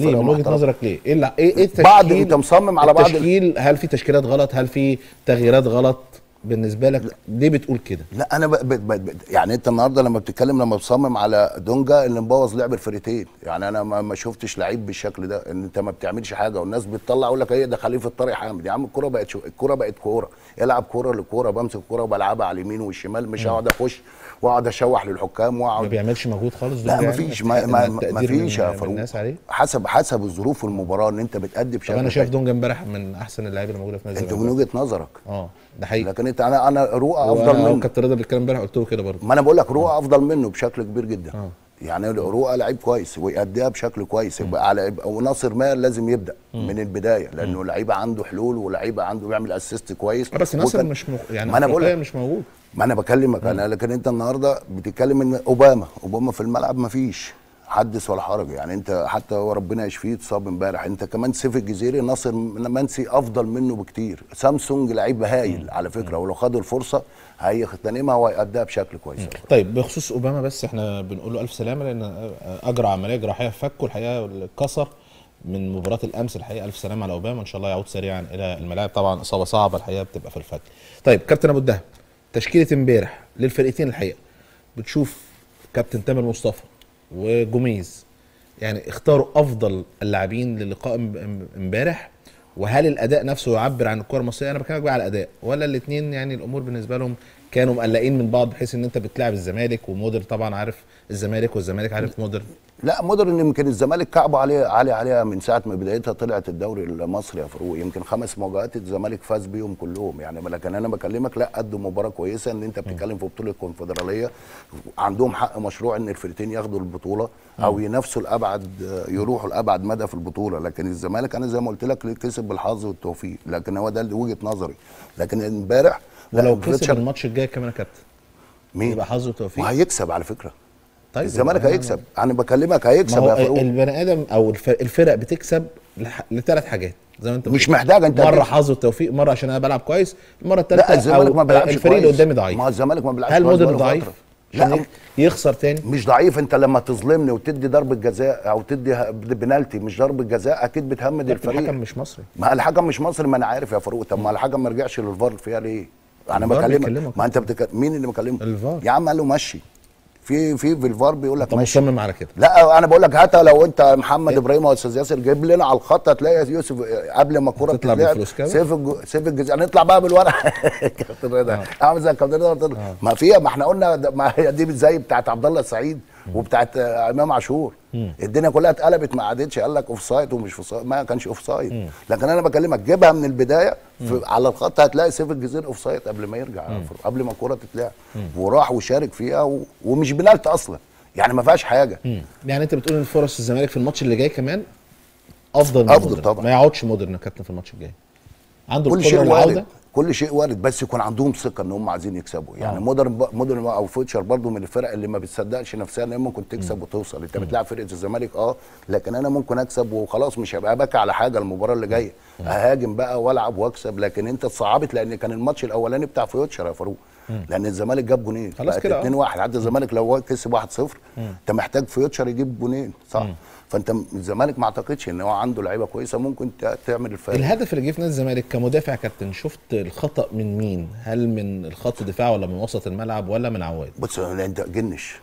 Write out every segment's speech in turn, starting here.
ليه فرقة من وجهه محترمة. نظرك ليه؟ ايه الع- ايه ايه التشكيل بعض انت مصمم على بعض ال- التشكيل هل في تشكيلات غلط؟ هل في تغييرات غلط بالنسبه لك؟ ليه بتقول كده؟ لا انا ب... ب... ب... ب- يعني انت النهارده لما بتتكلم لما بتصمم على دونجا اللي مبوظ لعب الفريقين يعني انا ما, ما شفتش لعيب بالشكل ده ان انت ما بتعملش حاجه والناس بتطلع يقول لك ايه ده خليفه طارق حامد يا عم الكوره بقت شو... الكوره بقت كوره العب كوره لكوره بمسك الكوره وبلعبها على اليمين والشمال مش هقعد اخش واقعد اشوح للحكام ما واقعد بيعملش مجهود خالص لا دول ما يعني؟ فيش ما, ما, إن ما التقدير فيش من- يا من فاروق الناس عليه حسب حسب الظروف المباراه ان انت بتأدي طب بشكل انا شايف كويس. دونجا امبارح من احسن اللعيبه اللي موجوده في نادي انت الزمالك. من وجهه نظرك اه ده حقيقي لكن انت انا انا رؤى وأنا افضل منه كابتن رضا بيتكلم امبارح قلت له كده برضه ما انا بقول لك رؤى افضل منه بشكل كبير جدا آه. يعني رؤى لعيب كويس ويأديها بشكل كويس يبقى على يبقى وناصر ماهر لازم يبدا من البدايه لانه لعيبه عنده حلول ولعيبه عنده بيعمل اسيست كويس بس ناصر وكان- مش مخ... يعني ما انا بقول أفريقيا لك مش موجود ما انا بكلمك انا لكن انت النهارده بتتكلم ان اوباما اوباما في الملعب ما فيش حدث ولا حرج يعني انت حتى هو ربنا يشفيه اتصاب امبارح انت كمان سيف الجزيري ناصر منسي افضل منه بكتير سامسونج لعيب هايل على فكره ولو خدوا الفرصه هيغتنمها وهيأديها بشكل كويس طيب بخصوص اوباما بس احنا بنقول له الف سلامه لان اجرى عمليه جراحيه في فكه الحقيقه اتكسر من مباراه الامس الحقيقه الف سلامه على اوباما ان شاء الله يعود سريعا الى الملاعب طبعا اصابه صعبه الحقيقه بتبقى في الفك طيب كابتن ابو الدهب تشكيله امبارح للفرقتين الحقيقه بتشوف كابتن تامر مصطفى وجوميز يعني اختاروا افضل اللاعبين للقاء ام- ام- امبارح وهل الاداء نفسه يعبر عن الكره المصريه انا بكلمك بقى على الاداء ولا الاثنين يعني الامور بالنسبه لهم كانوا مقلقين من بعض بحيث ان انت بتلعب الزمالك ومودر طبعا عارف الزمالك والزمالك عارف مودر لا مودرن يمكن الزمالك كعبه عليه عالي عليها من ساعه ما بدايتها طلعت الدوري المصري يا فاروق يمكن خمس مواجهات الزمالك فاز بيهم كلهم يعني لكن انا بكلمك لا قدوا مباراه كويسه ان انت بتتكلم في بطوله الكونفدراليه عندهم حق مشروع ان الفرقتين ياخدوا البطوله او ينافسوا الابعد يروحوا لابعد مدى في البطوله لكن الزمالك انا زي ما قلت لك كسب بالحظ والتوفيق لكن هو ده وجهه نظري لكن امبارح لا، ولو كسب فيتشر- الماتش الجاي كمان يا كابتن مين يبقى حظه وتوفيق وهيكسب على فكره طيب الزمالك يبقى أنا- هيكسب انا بكلمك ما هيكسب هو يا فاروق البني ادم او الف- الفرق بتكسب لح- لثلاث حاجات زي ما انت مش بتقول. محتاج انت مره هتكسب. حظ وتوفيق مره عشان انا بلعب كويس المره الثالثه لا الزمالك ما بيلعبش الفريق اللي كويس. قدامي ضعيف ما هو الزمالك ما بيلعبش هل كويس مودر بقاله ضعيف فترة. عشان لا يخ- يخسر تاني مش ضعيف انت لما تظلمني وتدي ضربه جزاء او تدي ه- بنالتي مش ضربه جزاء اكيد بتهمد الفريق الحكم مش مصري ما الحكم مش مصري ما انا عارف يا فاروق طب ما الحكم ما رجعش للفار فيها ليه؟ انا الفار بكلمك بيكلمك. ما انت بتك... مين اللي مكلمه؟ الفار. يا عم قال له مشي في في في الفار بيقول لك انت مشي مصمم على كده لا انا بقول لك حتى لو انت محمد ابراهيم او استاذ ياسر جايب لنا على الخط هتلاقي يوسف قبل ما الكوره هتطلع تتلعب بالفلوس كده؟ سيف الج... سيف الجزء هنطلع بقى بالورق كابتن رضا اعمل زي كابتن رضا ما فيها ما احنا قلنا ده- ما هي دي زي بتاعت عبد الله السعيد وبتاعت آه، امام عاشور الدنيا كلها اتقلبت ما عادتش قال لك اوف سايد ومش اوف سايد ما كانش اوف سايد لكن انا بكلمك جيبها من البدايه في على الخط هتلاقي سيف الجزير اوف سايد قبل ما يرجع قبل ما الكوره تتلعب وراح وشارك فيها و... ومش بنالت اصلا يعني ما فيهاش حاجه مم. يعني انت بتقول ان فرص الزمالك في الماتش اللي جاي كمان افضل من أفضل مودرن. طبعا. ما يقعدش مودرن يا كابتن في الماتش الجاي عنده كل القدره شيء وارد العوده كل شيء وارد بس يكون عندهم ثقه ان هم عايزين يكسبوا يعني آه. مودرن ب... مودرن او فوتشر برضو من الفرق اللي ما بتصدقش نفسها ان هي ممكن تكسب وتوصل انت بتلعب فرقه الزمالك اه لكن انا ممكن اكسب وخلاص مش هبقى باكي على حاجه المباراه اللي جايه اهاجم بقى والعب واكسب لكن انت اتصعبت لان كان الماتش الاولاني بتاع فوتشر يا فاروق لان الزمالك جاب جونين خلاص بقت كده، آه. 2 1 حتى الزمالك لو هو كسب 1 0 انت محتاج فيوتشر يجيب جونين صح فانت الزمالك ما اعتقدش ان هو عنده لعيبه كويسه ممكن ت- تعمل الفرق الهدف اللي جه في نادي الزمالك كمدافع يا كابتن شفت الخطا من مين هل من الخط الدفاع ولا من وسط الملعب ولا من عواد بص انت جنش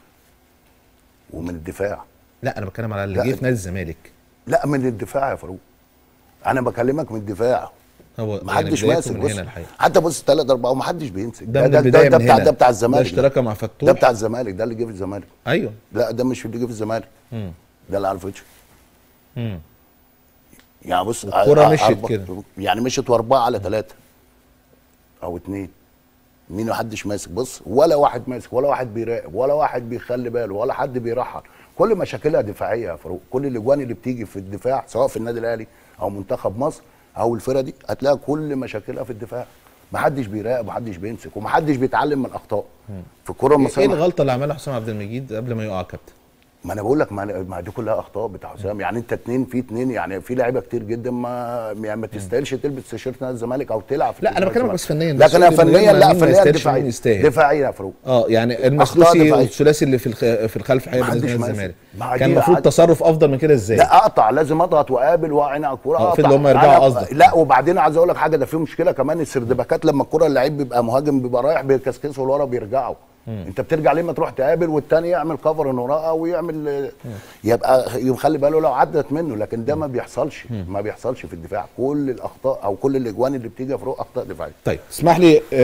ومن الدفاع لا انا بتكلم على اللي لا. جه في نادي الزمالك لا من الدفاع يا فاروق انا بكلمك من الدفاع هو ما حدش بدايته ماسك من بص هنا الحقيقه حتى بص ثلاثة أربعة وما حدش بيمسك ده من البدايه ده من بتاع هنا ده بتاع ده الزمالك ده, اشتراكه مع فتوح ده بتاع الزمالك ده اللي جه في الزمالك ايوه لا ده مش اللي جه في الزمالك مم. ده اللي على الفيتش مم. يعني بص الكرة ع- مشيت أربعة- كده. يعني مشيت واربعة على ثلاثة أو اتنين مين ما حدش ماسك بص ولا واحد ماسك ولا واحد بيراقب ولا واحد بيخلي باله ولا حد بيرحل كل مشاكلها دفاعيه يا فاروق كل الاجوان اللي بتيجي في الدفاع سواء في النادي الاهلي او منتخب مصر او الفرقه دي هتلاقي كل مشاكلها في الدفاع ما حدش بيراقب ومحدش بيمسك ومحدش بيتعلم من الاخطاء في الكره ايه المصريه الغلطه اللي عملها حسام عبد المجيد قبل ما يقع يا كابتن ما انا بقول لك ما, أنا- ما دي كلها اخطاء بتاع حسام يعني انت اتنين في اتنين يعني في لعيبه كتير جدا ما يعني ما تستاهلش تلبس تيشيرت نادي الزمالك او تلعب في لا، أنا نادي بكلمك الزمالك. بس فنياً، بس لكن أنا قول لي من فنيا غير ما لا مين ما فنيا يستاهلش دفاعيا ومين يستاهل. دفاعيا يا فاروق اه يعني أخطاء المسلوسي دفاعية. والثلاثي اللي في الخ... في الخلف حقيقه ما بالنسبه حدش للزمالك ماسك. ما كان دي المفروض عاد- تصرف افضل من كده ازاي؟ لا اقطع لازم اضغط واقابل واعين على الكوره اه، اقطع المفروض هم يرجعوا أنا- قصدك. لا وبعدين عايز اقول لك حاجه ده في مشكله كمان السردباكات لما الكوره اللعيب بيبقى مهاجم بيبقى رايح بيكسكسوا لورا بيرجعوا انت بترجع ليه ما تروح تقابل والتاني يعمل كفر ان وراء ويعمل يبقى يخلي باله لو عدت منه لكن ده ما بيحصلش ما بيحصلش في الدفاع كل الاخطاء او كل الاجوان اللي بتيجي في روح اخطاء دفاعيه طيب اسمح لي